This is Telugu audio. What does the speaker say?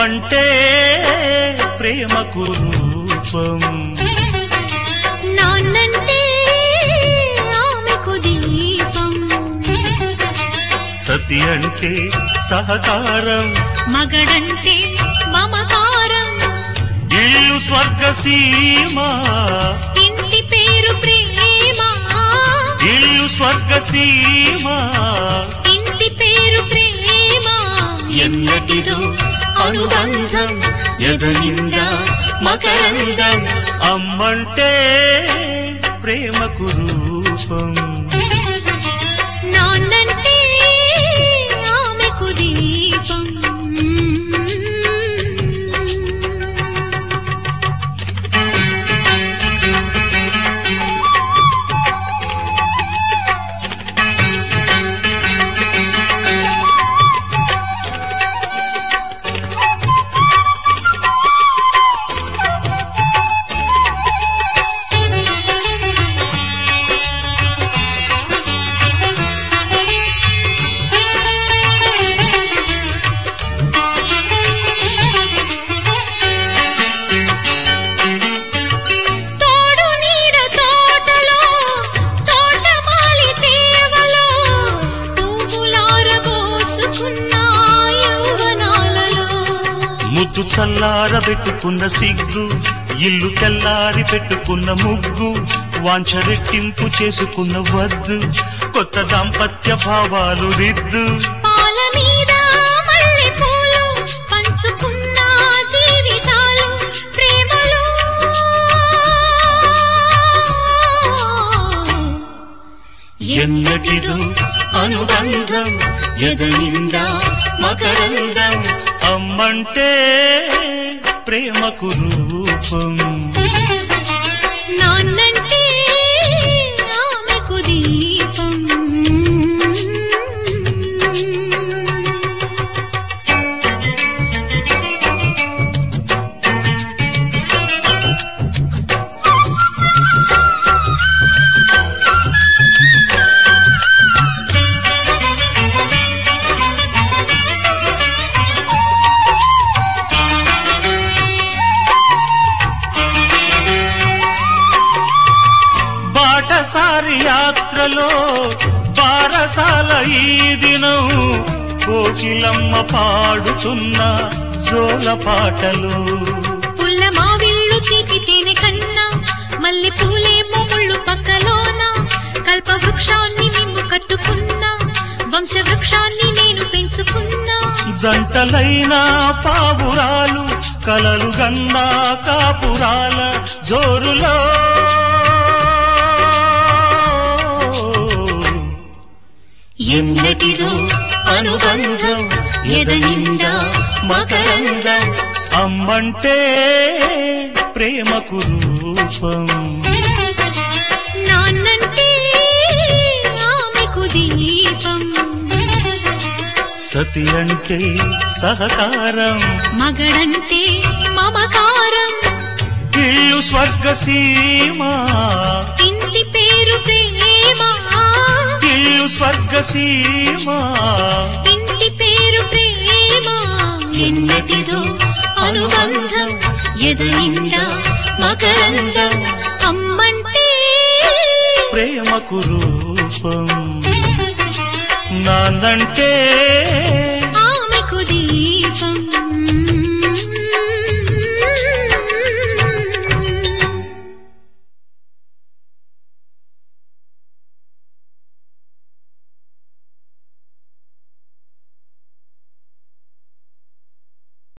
అమ్మంటే ప్రేమకు రూపం నాన్నంటే ఆమెకు దీపం సతి అంటే సహకారం మగడంటే మమకారం ఇల్లు స్వర్గ సీమ ఇంటి పేరు ప్రేమ ఇల్లు స్వర్గ సీమ ఇంటి పేరు ప్రేమ ఎన్నటిదో అనుబంధం ఎదనిందా మకరందం అమ్మంటే ప్రేమకు రూపం నాన్నంటే ఆమెకు దీపం తోడు నీడ తోటలో తోటమాలి సేవలో పువ్వులారబోసుకున్న యౌవనాలలో ముద్దు చల్లారబెట్టుకున్న సిగ్గు ఇల్లు తెల్లారి పెట్టుకున్న ముగ్గు వాంఛ రెట్టింపు చేసుకున్న వద్దు కొత్త దాంపత్య భావాలు రిద్దు పాల మీద మల్లె పూలు పంచుకున్న జీవితాలు ప్రేమలో ఎన్నటిదో అనుబంధం ఎదనిందా మకరందం అమ్మంటే ప్రేమకు రూపం నాన్నంటే ఆమెకు దీపం బాటసారి యాత్రలో బారసాల ఈ దినం కోకిలమ్మ పాడుతున్న జోల పాటలు పుల్ల మావిళ్ళు చీపితేనే కన్నా మల్లె పూలేమో ముళ్ళు పక్కలోన కల్ప వృక్షాన్ని నిన్ను కట్టుకున్నా వంశ వృక్షాన్ని నేను పెంచుకున్నా జంటలైన పావురాలు కలలు గన్నా కాపురాల జోరులో ఎన్నటిదో అనుబంధం ఎదనిందా మకరందం అమ్మంటే ప్రేమకు రూపం నాన్నంటే ఆమెకు దీపం సతి అంటే సహకారం మగడంటే మమకారం ఇల్లు స్వర్గ సీమ ఇంటి పేరు ప్రేమ ఇల్లు స్వర్గ సీమ ఇంటి పేరు ప్రేమ ఎన్నటిదో అనుబంధం ఎదనిందా మకరందం అమ్మంటే ప్రేమకు రూపం నాందంటే ఆమెకు దీపం